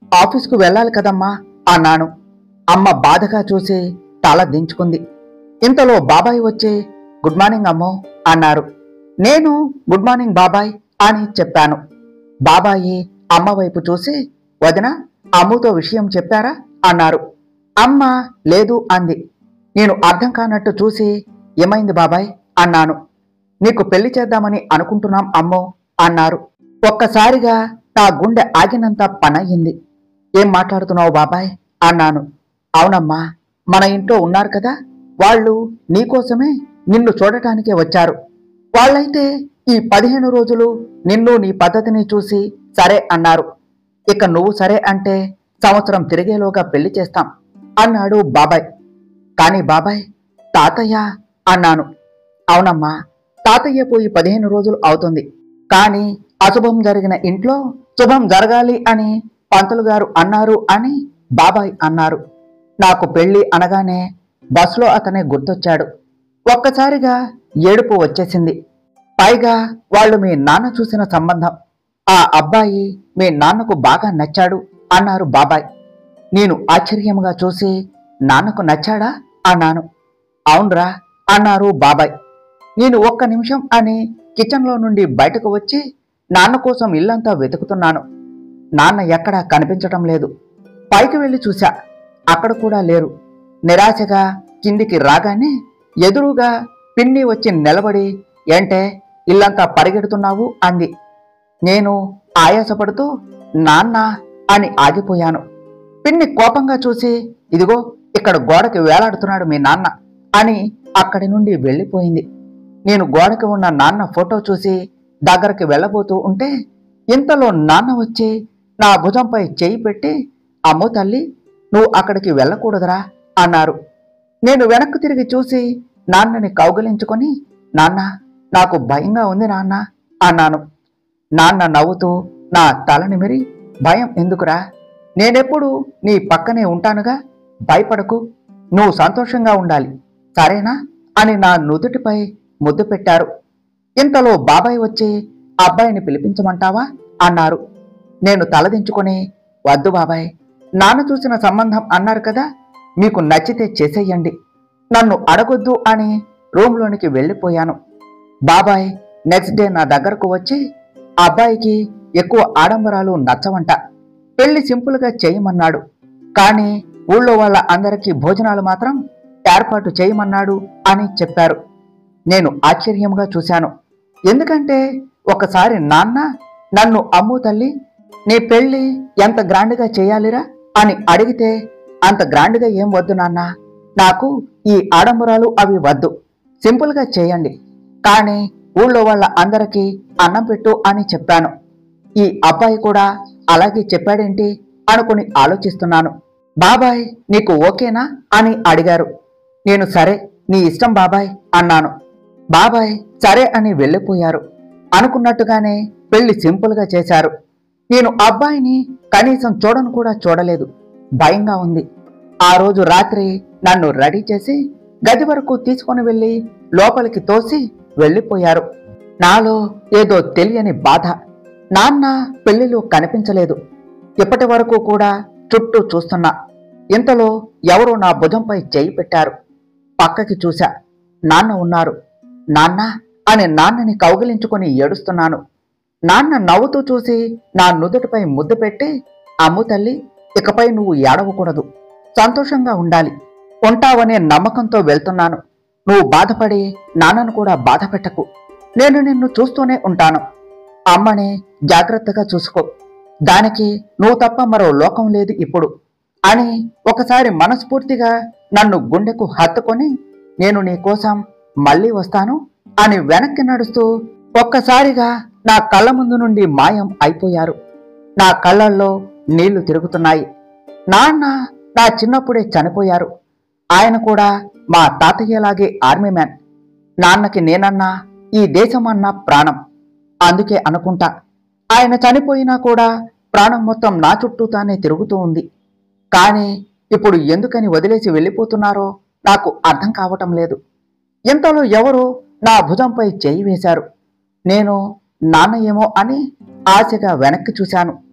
ఆఫీస్కు వెళ్ళాలి కదమ్మా అన్నాను అమ్మ బాధగా చూసి తల దించుకుంది ఇంతలో బాబాయ్ వచ్చి గుడ్ మార్నింగ్ అమ్మో అన్నారు నేను గుడ్ మార్నింగ్ బాబాయ్ అని చెప్పాను బాబాయి అమ్మ వైపు చూసి వదిన అమ్ముతో విషయం చెప్పారా అన్నారు అమ్మ లేదు అంది నేను అర్థం కానట్టు చూసి ఏమైంది బాబాయ్ అన్నాను నీకు పెళ్లి చేద్దామని అనుకుంటున్నాం అమ్మో అన్నారు ఒక్కసారిగా నా గుండె ఆగినంత పనయ్యింది ఏం మాట్లాడుతున్నావు బాబాయ్ అన్నాను అవునమ్మా మన ఇంట్లో ఉన్నారు కదా వాళ్ళు నీకోసమే నిన్ను చూడటానికే వచ్చారు వాళ్ళైతే ఈ పదిహేను రోజులు నిన్ను నీ పద్ధతిని చూసి సరే అన్నారు ఇక నువ్వు సరే అంటే సంవత్సరం తిరిగేలోగా పెళ్లి చేస్తాం అన్నాడు బాబాయ్ కాని బాబాయ్ తాతయ్య అన్నాను అవునమ్మా తాతయ్య పోయి పదిహేను రోజులు అవుతుంది కానీ అశుభం జరిగిన ఇంట్లో శుభం జరగాలి అని పంతులు గారు అన్నారు అని బాబాయ్ అన్నారు నాకు పెళ్లి అనగానే బస్సులో అతనే గుర్తొచ్చాడు ఒక్కసారిగా ఏడుపు వచ్చేసింది పైగా వాళ్ళు మీ నాన్న చూసిన సంబంధం ఆ అబ్బాయి మీ నాన్నకు బాగా నచ్చాడు అన్నారు బాబాయ్ నేను ఆశ్చర్యంగా చూసి నాన్నకు నచ్చాడా అన్నాను అవునరా అన్నారు బాబాయ్ నేను ఒక్క నిమిషం అని కిచెన్లో నుండి బయటకు వచ్చి నాన్న కోసం ఇల్లంతా వెతుకుతున్నాను నాన్న ఎక్కడా కనిపించటం లేదు పైకి వెళ్ళి చూశా అక్కడ కూడా లేరు నిరాశగా కిందికి రాగానే ఎదురుగా పిన్ని వచ్చి నిలబడి ఏంటే ఇల్లంతా పరిగెడుతున్నావు అంది నేను ఆయాసపడుతూ నాన్న అని ఆగిపోయాను పిన్ని కోపంగా చూసి ఇదిగో ఇక్కడ గోడకి వేలాడుతున్నాడు మీ నాన్న అని అక్కడి నుండి వెళ్ళిపోయింది నేను గోడకి ఉన్న నాన్న ఫోటో చూసి దగ్గరికి వెళ్ళబోతూ ఉంటే ఇంతలో నాన్న వచ్చి నా భుజంపై చేయి పెట్టి అమ్మో తల్లి నువ్వు అక్కడికి వెళ్ళకూడదురా అన్నారు నేను వెనక్కు తిరిగి చూసి నాన్నని కౌగిలించుకొని నాన్న నాకు భయంగా ఉంది నాన్న అన్నాను నాన్న నవ్వుతూ నా తల నిమిరి భయం ఎందుకురా నేనెప్పుడు నీ పక్కనే ఉంటానుగా భయపడకు నువ్వు సంతోషంగా ఉండాలి సరేనా అని నా నుదుటిపై ముద్దు పెట్టారు ఇంతలో బాబాయ్ వచ్చి అబ్బాయిని పిలిపించమంటావా అన్నారు నేను తలదించుకొని వద్దు బాబాయ్ నాన్న చూసిన సంబంధం అన్నారు కదా మీకు నచ్చితే చేసేయండి నన్ను అడగొద్దు అని రూమ్లోనికి వెళ్ళిపోయాను బాబాయ్ నెక్స్ట్ డే నా దగ్గరకు వచ్చి ఆ అబ్బాయికి ఎక్కువ ఆడంబరాలు నచ్చవంట పెళ్లి సింపుల్గా చేయమన్నాడు కానీ ఊళ్ళో వాళ్ళ అందరికీ భోజనాలు మాత్రం ఏర్పాటు చేయమన్నాడు అని చెప్పారు నేను ఆశ్చర్యంగా చూశాను ఎందుకంటే ఒకసారి నాన్న నన్ను అమ్ము తల్లి నీ పెళ్లి ఎంత గ్రాండ్గా చేయాలిరా అని అడిగితే అంత గ్రాండ్గా ఏం వద్దు నాన్న నాకు ఈ ఆడంబరాలు అవి వద్దు సింపుల్గా చేయండి కానీ ఊళ్ళో వాళ్ళ అందరికీ అన్నం పెట్టు అని చెప్పాను ఈ అబ్బాయి కూడా అలాగే చెప్పాడేంటి అనుకుని ఆలోచిస్తున్నాను బాబాయ్ నీకు ఓకేనా అని అడిగారు నేను సరే నీ ఇష్టం బాబాయ్ అన్నాను బాబాయ్ సరే అని వెళ్ళిపోయారు అనుకున్నట్టుగానే పెళ్లి సింపుల్గా చేశారు నేను అబ్బాయిని కనీసం చూడను కూడా చూడలేదు భయంగా ఉంది ఆ రోజు రాత్రి నన్ను రెడీ చేసి గది వరకు తీసుకొని వెళ్ళి లోపలికి తోసి వెళ్ళిపోయారు నాలో ఏదో తెలియని బాధ నాన్న పెళ్లిలో కనిపించలేదు ఇప్పటి వరకు కూడా చుట్టూ చూస్తున్నా ఇంతలో ఎవరో నా భుజంపై చేయి పెట్టారు పక్కకి చూశా నాన్న ఉన్నారు నాన్న అని నాన్నని కౌగిలించుకొని ఏడుస్తున్నాను నాన్న నవ్వుతూ చూసి నా నుదుటిపై ముద్దు పెట్టి అమ్ము తల్లి ఇకపై నువ్వు ఏడవకూడదు సంతోషంగా ఉండాలి ఉంటావనే నమ్మకంతో వెళ్తున్నాను నువ్వు బాధపడి నాన్నను కూడా బాధ పెట్టకు నేను నిన్ను చూస్తూనే ఉంటాను అమ్మని జాగ్రత్తగా చూసుకో దానికి నువ్వు తప్ప మరో లోకం లేదు ఇప్పుడు అని ఒకసారి మనస్ఫూర్తిగా నన్ను గుండెకు హత్తుకొని నేను నీ కోసం మళ్ళీ వస్తాను అని వెనక్కి నడుస్తూ ఒక్కసారిగా నా కళ్ళ ముందు నుండి మాయం అయిపోయారు నా కళ్ళల్లో నీళ్లు తిరుగుతున్నాయి నాన్న నా చిన్నప్పుడే చనిపోయారు ఆయన కూడా మా తాతయ్యలాగే ఆర్మీ మ్యాన్ నాన్నకి నేనన్నా ఈ దేశమన్నా ప్రాణం అందుకే అనుకుంటా ఆయన చనిపోయినా కూడా ప్రాణం మొత్తం నా చుట్టూ తానే తిరుగుతూ ఉంది కానీ ఇప్పుడు ఎందుకని వదిలేసి వెళ్ళిపోతున్నారో నాకు అర్థం కావటం లేదు ఇంతలో ఎవరో నా భుజంపై చేయి వేశారు నేను నాన్న ఏమో అని ఆశగా వెనక్కి చూశాను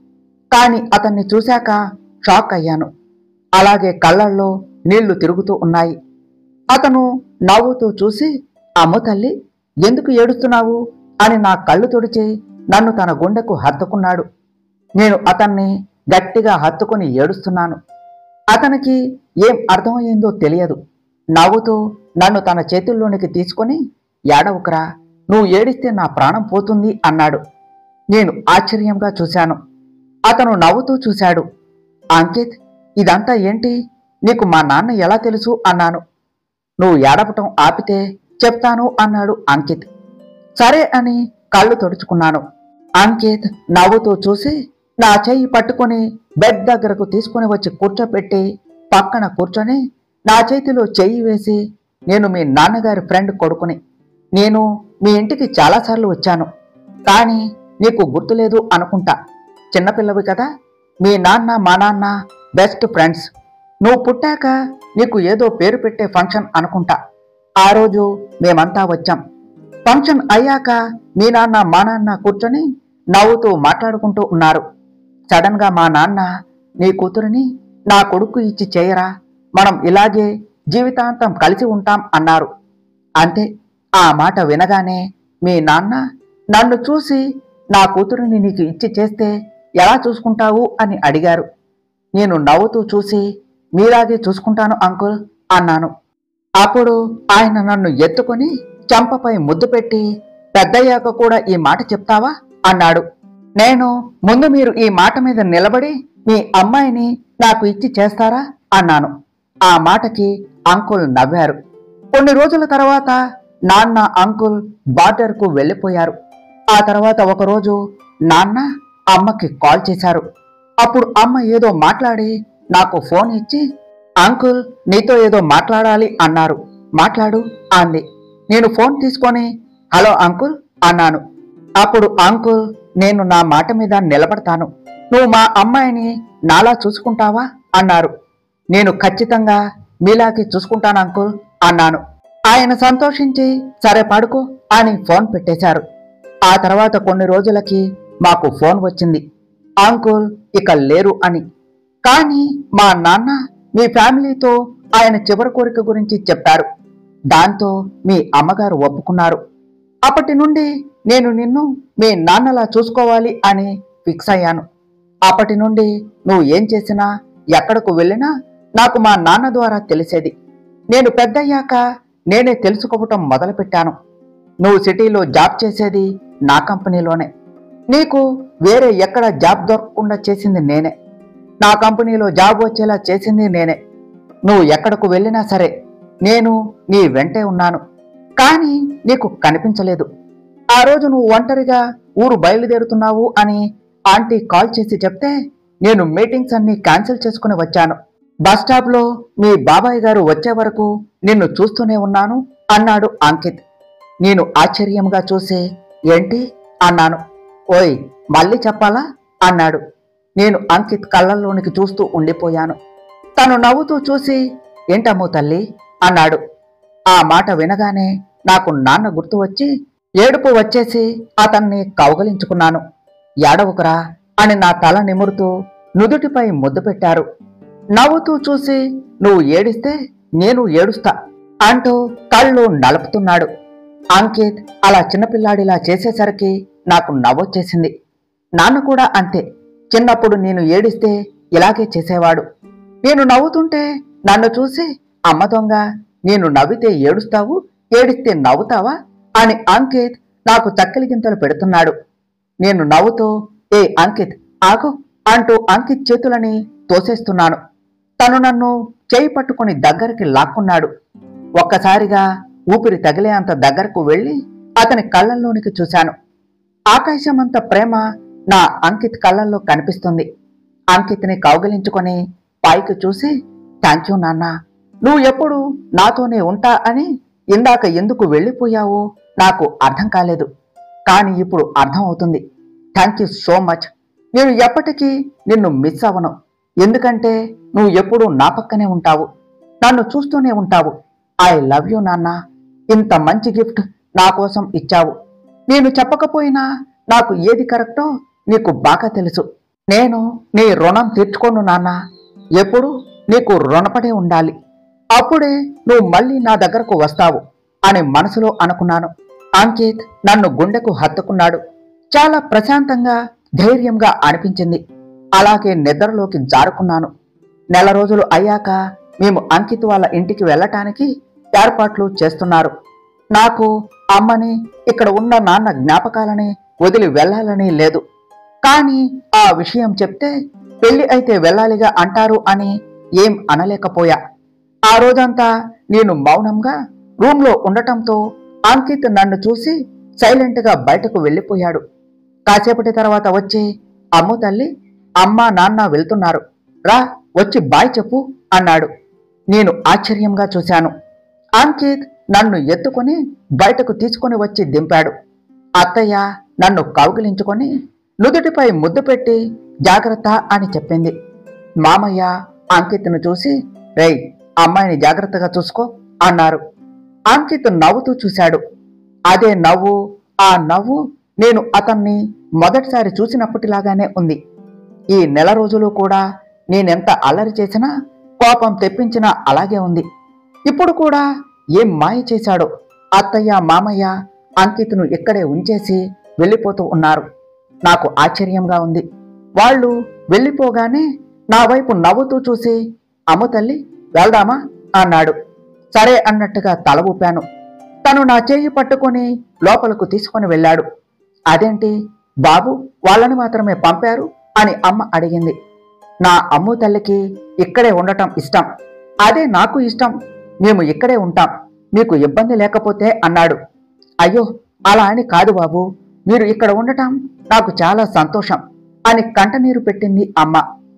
కాని అతన్ని చూశాక షాక్ అయ్యాను అలాగే కళ్ళల్లో నీళ్లు తిరుగుతూ ఉన్నాయి అతను నవ్వుతూ చూసి అమ్ము తల్లి ఎందుకు ఏడుస్తున్నావు అని నా కళ్ళు తుడిచి నన్ను తన గుండెకు హత్తుకున్నాడు నేను అతన్ని గట్టిగా హత్తుకుని ఏడుస్తున్నాను అతనికి ఏం అర్థమయ్యిందో తెలియదు నవ్వుతూ నన్ను తన చేతుల్లోనికి తీసుకొని ఏడవుకరా నువ్వు ఏడిస్తే నా ప్రాణం పోతుంది అన్నాడు నేను ఆశ్చర్యంగా చూశాను అతను నవ్వుతూ చూశాడు అంకిత్ ఇదంతా ఏంటి నీకు మా నాన్న ఎలా తెలుసు అన్నాను నువ్వు ఏడవటం ఆపితే చెప్తాను అన్నాడు అంకిత్ సరే అని కళ్ళు తుడుచుకున్నాను అంకిత్ నవ్వుతూ చూసి నా చెయ్యి పట్టుకొని బెడ్ దగ్గరకు తీసుకుని వచ్చి కూర్చోపెట్టి పక్కన కూర్చొని నా చేతిలో చెయ్యి వేసి నేను మీ నాన్నగారి ఫ్రెండ్ కొడుకుని నేను మీ ఇంటికి చాలాసార్లు వచ్చాను కానీ నీకు గుర్తులేదు అనుకుంటా చిన్నపిల్లవి కదా మీ నాన్న మా నాన్న బెస్ట్ ఫ్రెండ్స్ నువ్వు పుట్టాక నీకు ఏదో పేరు పెట్టే ఫంక్షన్ అనుకుంటా ఆ రోజు మేమంతా వచ్చాం ఫంక్షన్ అయ్యాక మీ నాన్న మా నాన్న కూర్చొని నవ్వుతూ మాట్లాడుకుంటూ ఉన్నారు సడన్ గా మా నాన్న నీ కూతురిని నా కొడుకు ఇచ్చి చేయరా మనం ఇలాగే జీవితాంతం కలిసి ఉంటాం అన్నారు అంతే ఆ మాట వినగానే మీ నాన్న నన్ను చూసి నా కూతురిని నీకు ఇచ్చి చేస్తే ఎలా చూసుకుంటావు అని అడిగారు నేను నవ్వుతూ చూసి మీలాగే చూసుకుంటాను అంకుల్ అన్నాను అప్పుడు ఆయన నన్ను ఎత్తుకొని చంపపై ముద్దు పెట్టి పెద్దయ్యాక కూడా ఈ మాట చెప్తావా అన్నాడు నేను ముందు మీరు ఈ మాట మీద నిలబడి మీ అమ్మాయిని నాకు ఇచ్చి చేస్తారా అన్నాను ఆ మాటకి అంకుల్ నవ్వారు కొన్ని రోజుల తర్వాత నాన్న అంకుల్ బార్డర్కు వెళ్ళిపోయారు ఆ తర్వాత ఒకరోజు నాన్న అమ్మకి కాల్ చేశారు అప్పుడు అమ్మ ఏదో మాట్లాడి నాకు ఫోన్ ఇచ్చి అంకుల్ నీతో ఏదో మాట్లాడాలి అన్నారు మాట్లాడు అంది నేను ఫోన్ తీసుకొని హలో అంకుల్ అన్నాను అప్పుడు అంకుల్ నేను నా మాట మీద నిలబడతాను నువ్వు మా అమ్మాయిని నాలా చూసుకుంటావా అన్నారు నేను ఖచ్చితంగా మీలాగే చూసుకుంటాను అంకుల్ అన్నాను ఆయన సంతోషించి సరే పడుకో అని ఫోన్ పెట్టేశారు ఆ తర్వాత కొన్ని రోజులకి మాకు ఫోన్ వచ్చింది అంకుల్ ఇక లేరు అని కానీ మా నాన్న మీ ఫ్యామిలీతో ఆయన చివరి కోరిక గురించి చెప్పారు దాంతో మీ అమ్మగారు ఒప్పుకున్నారు అప్పటి నుండి నేను నిన్ను మీ నాన్నలా చూసుకోవాలి అని ఫిక్స్ అయ్యాను అప్పటి నుండి నువ్వు ఏం చేసినా ఎక్కడకు వెళ్ళినా నాకు మా నాన్న ద్వారా తెలిసేది నేను పెద్దయ్యాక నేనే తెలుసుకోవటం మొదలుపెట్టాను నువ్వు సిటీలో జాబ్ చేసేది నా కంపెనీలోనే నీకు వేరే ఎక్కడ జాబ్ దొరకకుండా చేసింది నేనే నా కంపెనీలో జాబ్ వచ్చేలా చేసింది నేనే నువ్వు ఎక్కడకు వెళ్ళినా సరే నేను నీ వెంటే ఉన్నాను కానీ నీకు కనిపించలేదు ఆ రోజు నువ్వు ఒంటరిగా ఊరు బయలుదేరుతున్నావు అని ఆంటీ కాల్ చేసి చెప్తే నేను మీటింగ్స్ అన్ని క్యాన్సిల్ చేసుకుని వచ్చాను బస్ స్టాప్ లో మీ బాబాయ్ గారు వచ్చే వరకు నిన్ను చూస్తూనే ఉన్నాను అన్నాడు అంకిత్ నేను ఆశ్చర్యంగా చూసి ఏంటి అన్నాను ఓయ్ మళ్ళీ చెప్పాలా అన్నాడు నేను అంకిత్ కళ్ళల్లోనికి చూస్తూ ఉండిపోయాను తను నవ్వుతూ చూసి ఏంటమ్మో తల్లి అన్నాడు ఆ మాట వినగానే నాకు నాన్న గుర్తు వచ్చి ఏడుపు వచ్చేసి అతన్ని కౌగలించుకున్నాను ఏడవకురా అని నా తల నిమురుతూ నుదుటిపై ముద్దు పెట్టారు నవ్వుతూ చూసి నువ్వు ఏడిస్తే నేను ఏడుస్తా అంటూ కళ్ళు నలుపుతున్నాడు అంకిత్ అలా చిన్నపిల్లాడిలా చేసేసరికి నాకు నవ్వొచ్చేసింది నాన్న కూడా అంతే చిన్నప్పుడు నేను ఏడిస్తే ఇలాగే చేసేవాడు నేను నవ్వుతుంటే నన్ను చూసి అమ్మ దొంగ నేను నవ్వితే ఏడుస్తావు ఏడిస్తే నవ్వుతావా అని అంకిత్ నాకు చక్కలి గింతలు పెడుతున్నాడు నేను నవ్వుతూ ఏ అంకిత్ ఆగు అంటూ అంకిత్ చేతులని తోసేస్తున్నాను తను నన్ను చేయి పట్టుకుని దగ్గరికి లాక్కున్నాడు ఒక్కసారిగా ఊపిరి తగిలే అంత దగ్గరకు వెళ్ళి అతని కళ్ళల్లోనికి చూశాను ఆకాశమంత ప్రేమ నా అంకిత్ కళ్ళల్లో కనిపిస్తుంది అంకిత్ని కౌగిలించుకొని పైకి చూసి థ్యాంక్ యూ నాన్న నువ్వు ఎప్పుడు నాతోనే ఉంటా అని ఇందాక ఎందుకు వెళ్ళిపోయావో నాకు అర్థం కాలేదు కానీ ఇప్పుడు అర్థం అవుతుంది థ్యాంక్ యూ సో మచ్ నేను ఎప్పటికీ నిన్ను మిస్ అవ్వను ఎందుకంటే నువ్వు ఎప్పుడూ నా పక్కనే ఉంటావు నన్ను చూస్తూనే ఉంటావు ఐ లవ్ యూ నాన్న ఇంత మంచి గిఫ్ట్ నా కోసం ఇచ్చావు నేను చెప్పకపోయినా నాకు ఏది కరెక్టో నీకు బాగా తెలుసు నేను నీ రుణం తీర్చుకోను నాన్న ఎప్పుడు నీకు రుణపడే ఉండాలి అప్పుడే నువ్వు మళ్ళీ నా దగ్గరకు వస్తావు అని మనసులో అనుకున్నాను అంకిత్ నన్ను గుండెకు హత్తుకున్నాడు చాలా ప్రశాంతంగా ధైర్యంగా అనిపించింది అలాగే నిద్రలోకి జారుకున్నాను నెల రోజులు అయ్యాక మేము అంకిత్ వాళ్ళ ఇంటికి వెళ్ళటానికి ఏర్పాట్లు చేస్తున్నారు నాకు అమ్మని ఇక్కడ ఉన్న నాన్న జ్ఞాపకాలని వదిలి వెళ్ళాలని లేదు కానీ ఆ విషయం చెప్తే పెళ్లి అయితే వెళ్ళాలిగా అంటారు అని ఏం అనలేకపోయా ఆ రోజంతా నేను మౌనంగా రూమ్లో ఉండటంతో అంకిత్ నన్ను చూసి సైలెంట్గా బయటకు వెళ్ళిపోయాడు కాసేపటి తర్వాత వచ్చి అమ్ము తల్లి అమ్మ నాన్న వెళ్తున్నారు రా వచ్చి బాయ్ చెప్పు అన్నాడు నేను ఆశ్చర్యంగా చూశాను అంకిత్ నన్ను ఎత్తుకొని బయటకు తీసుకొని వచ్చి దింపాడు అత్తయ్య నన్ను కౌగిలించుకొని నుదుటిపై ముద్దు పెట్టి జాగ్రత్త అని చెప్పింది మామయ్య అంకిత్ను చూసి రేయ్ అమ్మాయిని జాగ్రత్తగా చూసుకో అన్నారు అంకిత్ నవ్వుతూ చూశాడు అదే నవ్వు ఆ నవ్వు నేను అతన్ని మొదటిసారి చూసినప్పటిలాగానే ఉంది ఈ నెల రోజులు కూడా నేనెంత అల్లరి చేసినా కోపం తెప్పించినా అలాగే ఉంది ఇప్పుడు కూడా ఏం మాయ చేశాడో అత్తయ్య మామయ్య అంకిత్ను ఇక్కడే ఉంచేసి వెళ్ళిపోతూ ఉన్నారు నాకు ఆశ్చర్యంగా ఉంది వాళ్ళు వెళ్ళిపోగానే నా వైపు నవ్వుతూ చూసి అమ్మ తల్లి వెళ్దామా అన్నాడు సరే అన్నట్టుగా తల ఊపాను తను నా చేయి పట్టుకొని లోపలకు తీసుకొని వెళ్ళాడు అదేంటి బాబు వాళ్ళని మాత్రమే పంపారు అని అమ్మ అడిగింది నా అమ్ము తల్లికి ఇక్కడే ఉండటం ఇష్టం అదే నాకు ఇష్టం మేము ఇక్కడే ఉంటాం మీకు ఇబ్బంది లేకపోతే అన్నాడు అయ్యో అలా అని కాదు బాబు మీరు ఇక్కడ ఉండటం నాకు చాలా సంతోషం అని కంటనీరు పెట్టింది అమ్మ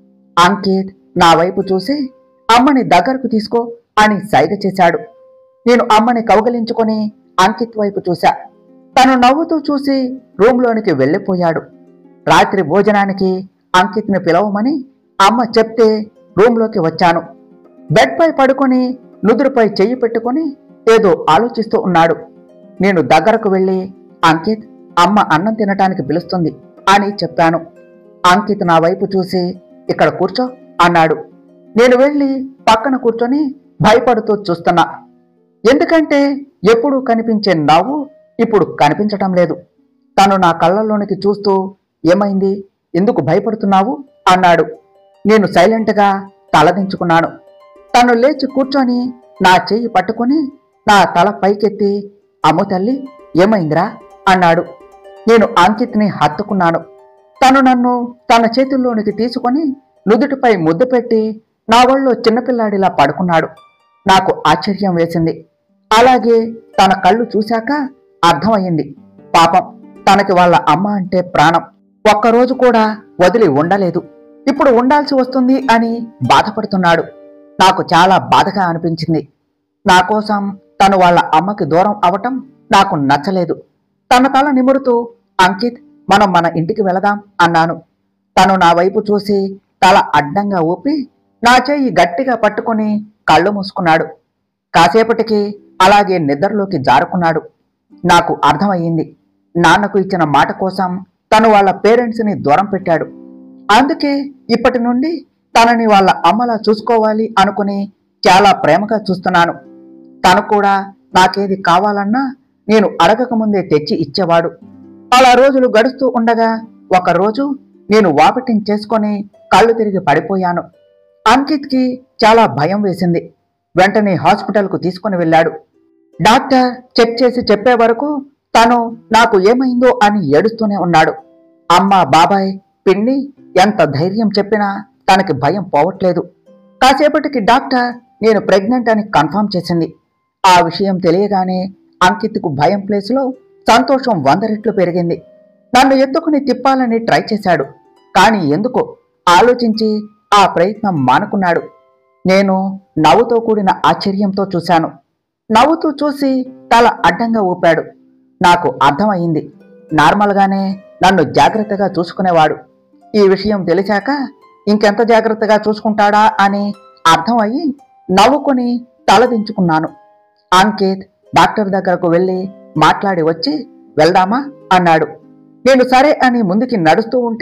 అంకిత్ నా వైపు చూసి అమ్మని దగ్గరకు తీసుకో అని సైగ చేశాడు నేను అమ్మని కౌగలించుకొని అంకిత్ వైపు చూశా తను నవ్వుతూ చూసి రూంలోనికి వెళ్ళిపోయాడు రాత్రి భోజనానికి అంకిత్ని పిలవమని అమ్మ చెప్తే రూంలోకి వచ్చాను బెడ్పై పడుకొని నుదురుపై చెయ్యి పెట్టుకొని ఏదో ఆలోచిస్తూ ఉన్నాడు నేను దగ్గరకు వెళ్ళి అంకిత్ అమ్మ అన్నం తినటానికి పిలుస్తుంది అని చెప్పాను అంకిత్ నా వైపు చూసి ఇక్కడ కూర్చో అన్నాడు నేను వెళ్ళి పక్కన కూర్చొని భయపడుతూ చూస్తున్నా ఎందుకంటే ఎప్పుడూ కనిపించే నవ్వు ఇప్పుడు కనిపించటం లేదు తను నా కళ్ళల్లోనికి చూస్తూ ఏమైంది ఎందుకు భయపడుతున్నావు అన్నాడు నేను సైలెంట్గా తలదించుకున్నాను తను లేచి కూర్చొని నా చెయ్యి పట్టుకొని నా తల పైకెత్తి అమ్ము తల్లి ఏమైందిరా అన్నాడు నేను అంకిత్ని హత్తుకున్నాను తను నన్ను తన చేతుల్లోనికి తీసుకొని నుదుటిపై ముద్దు పెట్టి నా ఒళ్ళో చిన్నపిల్లాడిలా పడుకున్నాడు నాకు ఆశ్చర్యం వేసింది అలాగే తన కళ్ళు చూశాక అర్థమయ్యింది పాపం తనకి వాళ్ళ అమ్మ అంటే ప్రాణం ఒక్కరోజు కూడా వదిలి ఉండలేదు ఇప్పుడు ఉండాల్సి వస్తుంది అని బాధపడుతున్నాడు నాకు చాలా బాధగా అనిపించింది నా కోసం తను వాళ్ళ అమ్మకి దూరం అవటం నాకు నచ్చలేదు తన తల నిమురుతూ అంకిత్ మనం మన ఇంటికి వెళదాం అన్నాను తను నా వైపు చూసి తల అడ్డంగా ఊపి నా చెయ్యి గట్టిగా పట్టుకొని కళ్ళు మూసుకున్నాడు కాసేపటికి అలాగే నిద్రలోకి జారుకున్నాడు నాకు అర్థమయ్యింది నాన్నకు ఇచ్చిన మాట కోసం తను వాళ్ళ పేరెంట్స్ని దూరం పెట్టాడు అందుకే ఇప్పటి నుండి తనని వాళ్ళ అమ్మలా చూసుకోవాలి అనుకుని చాలా ప్రేమగా చూస్తున్నాను తను కూడా నాకేది కావాలన్నా నేను అడగకముందే తెచ్చి ఇచ్చేవాడు అలా రోజులు గడుస్తూ ఉండగా ఒక రోజు నేను వామిటింగ్ చేసుకొని కళ్ళు తిరిగి పడిపోయాను అంకిత్కి చాలా భయం వేసింది వెంటనే హాస్పిటల్కు తీసుకొని వెళ్ళాడు డాక్టర్ చెక్ చేసి చెప్పే వరకు తను నాకు ఏమైందో అని ఏడుస్తూనే ఉన్నాడు అమ్మ బాబాయ్ పిన్ని ఎంత ధైర్యం చెప్పినా తనకి భయం పోవట్లేదు కాసేపటికి డాక్టర్ నేను ప్రెగ్నెంట్ అని కన్ఫర్మ్ చేసింది ఆ విషయం తెలియగానే అంకిత్కు భయం ప్లేస్లో సంతోషం వంద రెట్లు పెరిగింది నన్ను ఎత్తుకుని తిప్పాలని ట్రై చేశాడు కానీ ఎందుకో ఆలోచించి ఆ ప్రయత్నం మానుకున్నాడు నేను నవ్వుతో కూడిన ఆశ్చర్యంతో చూశాను నవ్వుతూ చూసి తల అడ్డంగా ఊపాడు నాకు అర్థమయ్యింది నార్మల్గానే నన్ను జాగ్రత్తగా చూసుకునేవాడు ఈ విషయం తెలిసాక ఇంకెంత జాగ్రత్తగా చూసుకుంటాడా అని అర్థమయ్యి నవ్వుకొని తలదించుకున్నాను అంకిత్ డాక్టర్ దగ్గరకు వెళ్ళి మాట్లాడి వచ్చి వెళ్దామా అన్నాడు నేను సరే అని ముందుకి నడుస్తూ ఉంటే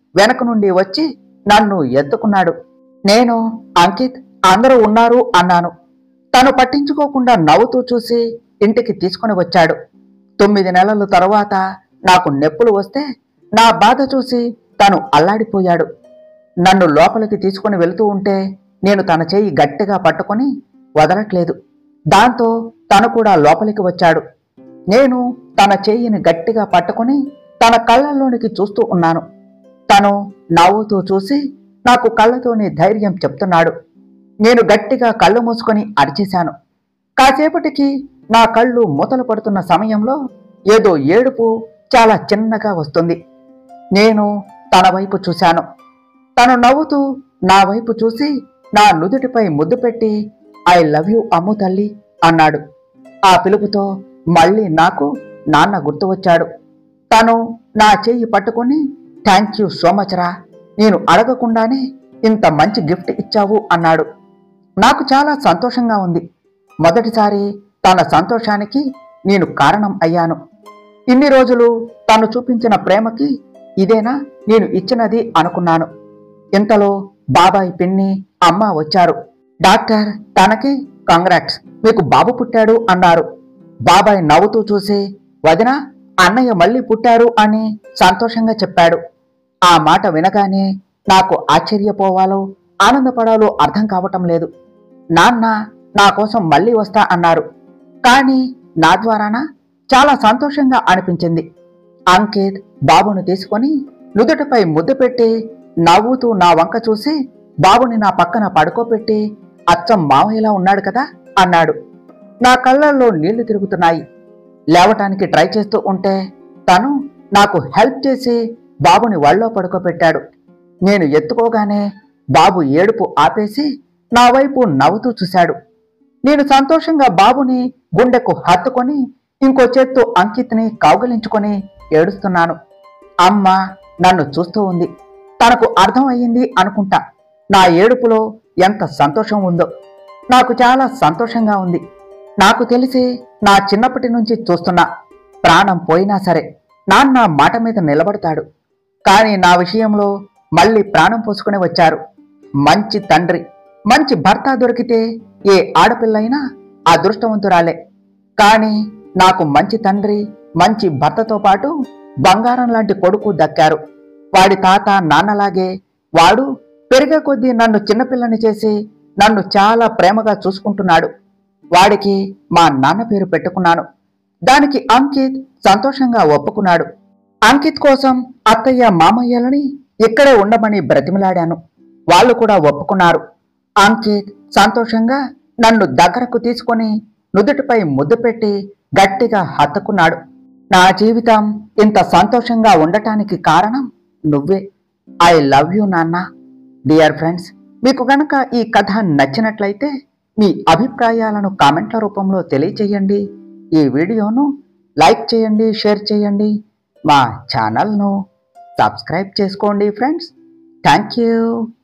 వెనక నుండి వచ్చి నన్ను ఎత్తుకున్నాడు నేను అంకిత్ అందరూ ఉన్నారు అన్నాను తను పట్టించుకోకుండా నవ్వుతూ చూసి ఇంటికి తీసుకుని వచ్చాడు తొమ్మిది నెలల తరువాత నాకు నొప్పులు వస్తే నా బాధ చూసి తను అల్లాడిపోయాడు నన్ను లోపలికి తీసుకుని వెళుతూ ఉంటే నేను తన చేయి గట్టిగా పట్టుకొని వదలట్లేదు దాంతో తను కూడా లోపలికి వచ్చాడు నేను తన చెయ్యిని గట్టిగా పట్టుకొని తన కళ్ళల్లోనికి చూస్తూ ఉన్నాను తను నవ్వుతూ చూసి నాకు కళ్ళతోని ధైర్యం చెప్తున్నాడు నేను గట్టిగా కళ్ళు మూసుకొని అరిచేశాను కాసేపటికి నా కళ్ళు మూతలు పడుతున్న సమయంలో ఏదో ఏడుపు చాలా చిన్నగా వస్తుంది నేను తన వైపు చూశాను తను నవ్వుతూ నా వైపు చూసి నా నుదుటిపై ముద్దు పెట్టి ఐ లవ్ యూ అమ్ము తల్లి అన్నాడు ఆ పిలుపుతో మళ్ళీ నాకు నాన్న గుర్తు వచ్చాడు తను నా చెయ్యి పట్టుకుని థ్యాంక్ యూ సో మచ్ రా నేను అడగకుండానే ఇంత మంచి గిఫ్ట్ ఇచ్చావు అన్నాడు నాకు చాలా సంతోషంగా ఉంది మొదటిసారి తన సంతోషానికి నేను కారణం అయ్యాను ఇన్ని రోజులు తను చూపించిన ప్రేమకి ఇదేనా నేను ఇచ్చినది అనుకున్నాను ఇంతలో బాబాయ్ పిన్ని అమ్మ వచ్చారు డాక్టర్ తనకి కంగ్రాట్స్ మీకు బాబు పుట్టాడు అన్నారు బాబాయ్ నవ్వుతూ చూసి వదిన అన్నయ్య మళ్ళీ పుట్టారు అని సంతోషంగా చెప్పాడు ఆ మాట వినగానే నాకు ఆశ్చర్యపోవాలో ఆనందపడాలో అర్థం కావటం లేదు నాన్న నా కోసం మళ్ళీ వస్తా అన్నారు కానీ నా ద్వారానా చాలా సంతోషంగా అనిపించింది అంకిత్ బాబును తీసుకొని నుదుటిపై ముద్దు పెట్టి నవ్వుతూ నా వంక చూసి బాబుని నా పక్కన పడుకోబెట్టి అచ్చం మావయ్యలా ఉన్నాడు కదా అన్నాడు నా కళ్ళల్లో నీళ్లు తిరుగుతున్నాయి లేవటానికి ట్రై చేస్తూ ఉంటే తను నాకు హెల్ప్ చేసి బాబుని వళ్ళో పడుకోబెట్టాడు నేను ఎత్తుకోగానే బాబు ఏడుపు ఆపేసి నా వైపు నవ్వుతూ చూశాడు నేను సంతోషంగా బాబుని గుండెకు హత్తుకొని ఇంకో చేత్తో అంకిత్ని కౌగలించుకొని ఏడుస్తున్నాను అమ్మ నన్ను చూస్తూ ఉంది తనకు అర్థం అయ్యింది అనుకుంటా నా ఏడుపులో ఎంత సంతోషం ఉందో నాకు చాలా సంతోషంగా ఉంది నాకు తెలిసి నా చిన్నప్పటి నుంచి చూస్తున్నా ప్రాణం పోయినా సరే నాన్న మాట మీద నిలబడతాడు కానీ నా విషయంలో మళ్ళీ ప్రాణం పోసుకుని వచ్చారు మంచి తండ్రి మంచి భర్త దొరికితే ఏ ఆడపిల్లైనా అదృష్టవంతురాలే కానీ నాకు మంచి తండ్రి మంచి భర్తతో పాటు బంగారం లాంటి కొడుకు దక్కారు వాడి తాత నాన్నలాగే వాడు పెరిగే కొద్దీ నన్ను చిన్నపిల్లని చేసి నన్ను చాలా ప్రేమగా చూసుకుంటున్నాడు వాడికి మా నాన్న పేరు పెట్టుకున్నాను దానికి అంకిత్ సంతోషంగా ఒప్పుకున్నాడు అంకిత్ కోసం అత్తయ్య మామయ్యలని ఇక్కడే ఉండమని బ్రతిమలాడాను వాళ్ళు కూడా ఒప్పుకున్నారు అంకిత్ సంతోషంగా నన్ను దగ్గరకు తీసుకొని నుదుటిపై ముద్దు పెట్టి గట్టిగా హత్తుకున్నాడు నా జీవితం ఇంత సంతోషంగా ఉండటానికి కారణం నువ్వే ఐ లవ్ యూ నాన్న డియర్ ఫ్రెండ్స్ మీకు గనక ఈ కథ నచ్చినట్లయితే మీ అభిప్రాయాలను కామెంట్ల రూపంలో తెలియచేయండి ఈ వీడియోను లైక్ చేయండి షేర్ చేయండి మా ఛానల్ను సబ్స్క్రైబ్ చేసుకోండి ఫ్రెండ్స్ థ్యాంక్ యూ